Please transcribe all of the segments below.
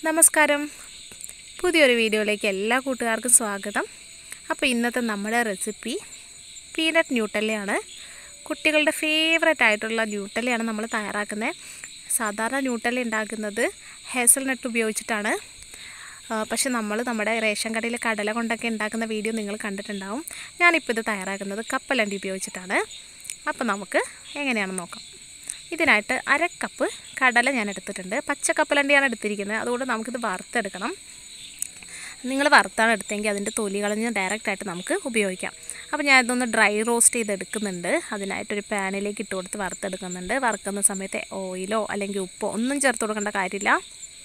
നമസ്കാരം പുതിയൊരു വീഡിയോയിലേക്ക് എല്ലാ കൂട്ടുകാർക്കും സ്വാഗതം അപ്പോൾ ഇന്നത്തെ നമ്മുടെ റെസിപ്പി പീനട്ട് ന്യൂട്ടല്ലയാണ് കുട്ടികളുടെ ഫേവററ്റ് ആയിട്ടുള്ള ന്യൂട്ടല്ലയാണ് നമ്മൾ തയ്യാറാക്കുന്നത് സാധാരണ ന്യൂട്ടല്ല ഉണ്ടാക്കുന്നത് ഹേസൽനട്ട് ഉപയോഗിച്ചിട്ടാണ് ആ, പക്ഷെ നമ്മൾ നമ്മുടെ റേഷൻ കടയിലെ കടല കൊണ്ടൊക്കെ ഉണ്ടാക്കുന്ന വീഡിയോ നിങ്ങൾ കണ്ടിട്ടുണ്ടാവും ഞാനിപ്പോൾ ഇത് തയ്യാറാക്കുന്നത് കപ്പലണ്ടി ഉപയോഗിച്ചിട്ടാണ് അപ്പോൾ നമുക്ക് എങ്ങനെയാണെന്ന് നോക്കാം ഇതിനായിട്ട് അര കപ്പ് കടല ഞാൻ എടുത്തിട്ടുണ്ട് പച്ച കപ്പലണ്ടിയാണ് എടുത്തിരിക്കുന്നത് അതുകൊണ്ട് നമുക്കിത് വറുത്തെടുക്കണം നിങ്ങൾ വറുത്താണ് എടുത്തെങ്കിൽ അതിൻ്റെ തൊലി കളഞ്ഞ് ഡയറക്റ്റായിട്ട് നമുക്ക് ഉപയോഗിക്കാം അപ്പോൾ ഞാൻ ഇതൊന്ന് ഡ്രൈ റോസ്റ്റ് ചെയ്തെടുക്കുന്നുണ്ട് അതിനായിട്ടൊരു പാനിലേക്ക് ഇട്ട് കൊടുത്ത് വറുത്തെടുക്കുന്നുണ്ട് വറുക്കുന്ന സമയത്ത് ഓയിലോ അല്ലെങ്കിൽ ഉപ്പോ ഒന്നും ചേർത്ത് കൊടുക്കേണ്ട കാര്യമില്ല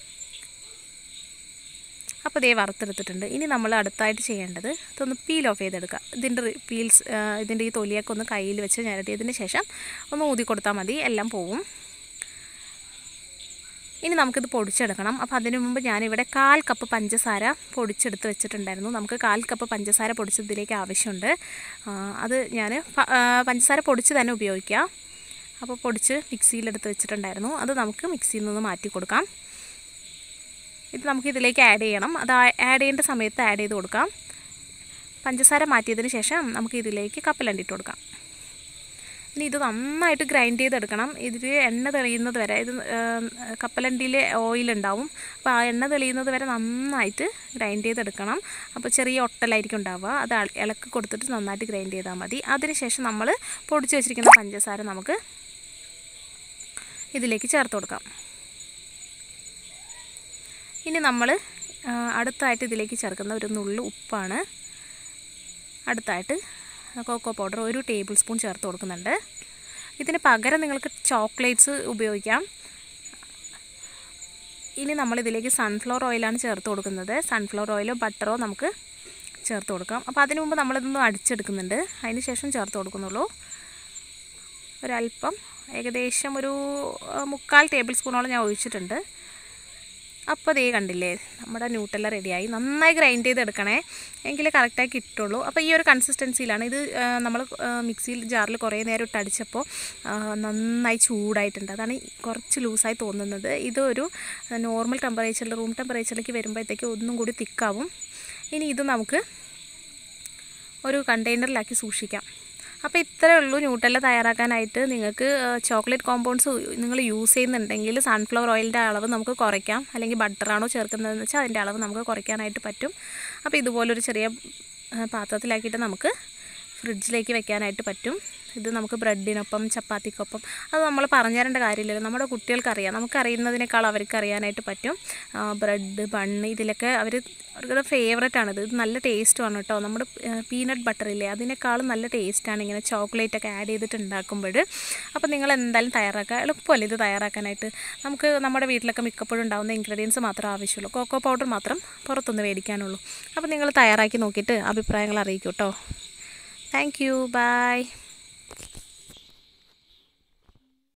അപ്പോൾ ഇതേ വറുത്തെടുത്തിട്ടുണ്ട് ഇനി നമ്മൾ അടുത്തായിട്ട് ചെയ്യേണ്ടത് ഇതൊന്ന് പീൽ ഓഫ് ചെയ്തെടുക്കുക ഇതിൻ്റെ പീൽസ് ഇതിൻ്റെ ഈ തൊലിയൊക്കെ ഒന്ന് കയ്യിൽ വെച്ച് ഞരടിയതിന് ശേഷം ഒന്ന് ഊതി കൊടുത്താൽ മതി എല്ലാം പോവും ഇനി നമുക്കിത് പൊടിച്ചെടുക്കണം അപ്പോൾ അതിനു മുമ്പ് ഞാനിവിടെ കാൽ കപ്പ് പഞ്ചസാര പൊടിച്ചെടുത്ത് വെച്ചിട്ടുണ്ടായിരുന്നു നമുക്ക് കാൽ കപ്പ് പഞ്ചസാര പൊടിച്ചതിലേക്ക് ആവശ്യമുണ്ട് ആ, അത് ഞാൻ പ- ആ, പഞ്ചസാര പൊടിച്ച് തന്നെ ഉപയോഗിക്കുക അപ്പോൾ പൊടിച്ച് മിക്സിയിലെടുത്ത് വെച്ചിട്ടുണ്ടായിരുന്നു അത് നമുക്ക് മിക്സിയിൽ നിന്ന് മാറ്റി കൊടുക്കാം ഇത് നമുക്ക് ഇതിലേക്ക് ആഡ് ചെയ്യണം അത് ആഡ് ചെയ്യേണ്ട സമയത്ത് ആഡ് ചെയ്ത് കൊടുക്കാം പഞ്ചസാര മാറ്റിയതിന് ശേഷം നമുക്ക് ഇതിലേക്ക് കപ്പലണ്ടി ഇട്ട് കൊടുക്കാം ഇനി ഇത് നന്നായിട്ട് ഗ്രൈൻഡ് ചെയ്തെടുക്കണം ഇതിൽ എണ്ണ തെളിയുന്നത് വരെ ഇത് കപ്പലണ്ടിയിൽ ഓയിലുണ്ടാവും അപ്പോൾ ആ എണ്ണ തെളിയുന്നത് വരെ നന്നായിട്ട് ഗ്രൈൻഡ് ചെയ്തെടുക്കണം അപ്പോൾ ചെറിയ ഒട്ടലായിരിക്കും ഉണ്ടാവുക അത് അള- ഇളക്കി കൊടുത്തിട്ട് നന്നായിട്ട് ഗ്രൈൻഡ് ചെയ്താൽ മതി അതിനുശേഷം നമ്മൾ പൊടിച്ച് വെച്ചിരിക്കുന്ന പഞ്ചസാര നമുക്ക് ഇതിലേക്ക് ചേർത്ത് കൊടുക്കാം ഇനി നമ്മൾ അടുത്തായിട്ട് ഇതിലേക്ക് ചേർക്കുന്ന ഒരു നുള്ളു ഉപ്പാണ് അടുത്തായിട്ട് കോക്കോ പൗഡർ ഒരു ടേബിൾ സ്പൂൺ ചേർത്ത് കൊടുക്കുന്നുണ്ട് ഇതിന് പകരം നിങ്ങൾക്ക് ചോക്ലേറ്റ്സ് ഉപയോഗിക്കാം ഇനി നമ്മൾ ഇതിലേക്ക് സൺഫ്ലവർ ഓയിലാണ് ചേർത്ത് കൊടുക്കുന്നത് സൺഫ്ലവർ ഓയിലോ ബട്ടറോ നമുക്ക് ചേർത്ത് കൊടുക്കാം അപ്പോൾ അതിന് മുമ്പ് നമ്മളിതൊന്ന് അടിച്ചെടുക്കുന്നുണ്ട് അതിന് ശേഷം ചേർത്ത് കൊടുക്കുന്നുള്ളൂ ഒരല്പം ഏകദേശം ഒരു ആ, മുക്കാൽ ടേബിൾ സ്പൂണോളം ഞാൻ ഒഴിച്ചിട്ടുണ്ട് അപ്പോൾ ദേ കണ്ടില്ലേ നമ്മുടെ ന്യൂട്ടെല്ലാം റെഡിയായി നന്നായി ഗ്രൈൻഡ് ചെയ്തെടുക്കണേ എങ്കിലേ കറക്റ്റായി കിട്ടുള്ളൂ അപ്പോൾ ഈ ഒരു കൺസിസ്റ്റൻസിയിലാണ് ഇത് നമ്മൾ മിക്സിയിൽ ജാറിൽ കുറേ നേരം ഇട്ട് അടിച്ചപ്പോൾ ആ, നന്നായി ചൂടായിട്ടുണ്ട് അതാണ് ഈ കുറച്ച് ലൂസായി തോന്നുന്നത് ഇത് ഒരു നോർമൽ ടെമ്പറേച്ചറിൽ റൂം ടെമ്പറേച്ചറിലേക്ക് വരുമ്പോഴത്തേക്ക് ഒന്നും കൂടി തിക്കാവും ഇനി ഇത് നമുക്ക് ഒരു കണ്ടെയ്നറിലാക്കി സൂക്ഷിക്കാം അപ്പോൾ ഇത്രയേ ഉള്ളൂ ന്യൂട്ടെല്ല തയ്യാറാക്കാനായിട്ട് നിങ്ങൾക്ക് ചോക്ലേറ്റ് കോമ്പൗണ്ട്സ് നിങ്ങൾ യൂസ് ചെയ്യുന്നുണ്ടെങ്കിൽ സൺഫ്ലവർ ഓയിലിൻ്റെ അളവ് നമുക്ക് കുറയ്ക്കാം അല്ലെങ്കിൽ ബട്ടറാണോ ചേർക്കുന്നതെന്ന് വെച്ചാൽ അതിൻ്റെ അളവ് നമുക്ക് കുറയ്ക്കാനായിട്ട് പറ്റും അപ്പോൾ ഇതുപോലൊരു ചെറിയ ആ, പാത്രത്തിലാക്കിയിട്ട് നമുക്ക് ഫ്രിഡ്ജിലേക്ക് വെക്കാനായിട്ട് പറ്റും ഇത് നമുക്ക് ബ്രെഡിനൊപ്പം ചപ്പാത്തിക്കൊപ്പം അത് നമ്മൾ പറഞ്ഞു തരേണ്ട കാര്യമില്ലല്ലോ നമ്മുടെ കുട്ടികൾക്കറിയാം നമുക്കറിയുന്നതിനേക്കാൾ അവർക്ക് അറിയാനായിട്ട് പറ്റും ബ്രെഡ് ബണ്ണ് ഇതിലൊക്കെ അവർ അവരുടെ ഫേവററ്റ് ആണിത് ഇത് നല്ല ടേസ്റ്റുമാണ് കേട്ടോ നമ്മുടെ പീനട്ട് ബട്ടർ ഇല്ലേ അതിനേക്കാളും നല്ല ടേസ്റ്റാണ് ഇങ്ങനെ ചോക്ലേറ്റ് ഒക്കെ ആഡ് ചെയ്തിട്ട് ഉണ്ടാക്കുമ്പോൾ അപ്പോൾ നിങ്ങൾ എന്തായാലും തയ്യാറാക്കുക എളുപ്പമല്ല ഇത് തയ്യാറാക്കാനായിട്ട് നമുക്ക് നമ്മുടെ വീട്ടിലൊക്കെ മിക്കപ്പോഴും ഉണ്ടാകുന്ന ഇൻഗ്രീഡിയൻസ് മാത്രമേ ആവശ്യമുള്ളൂ കോക്കോ പൗഡർ മാത്രം പുറത്തുനിന്ന് മേടിക്കാനുള്ളൂ അപ്പോൾ നിങ്ങൾ തയ്യാറാക്കി നോക്കിയിട്ട് അഭിപ്രായങ്ങൾ അറിയിക്കൂ കേട്ടോ താങ്ക് യു ബൈ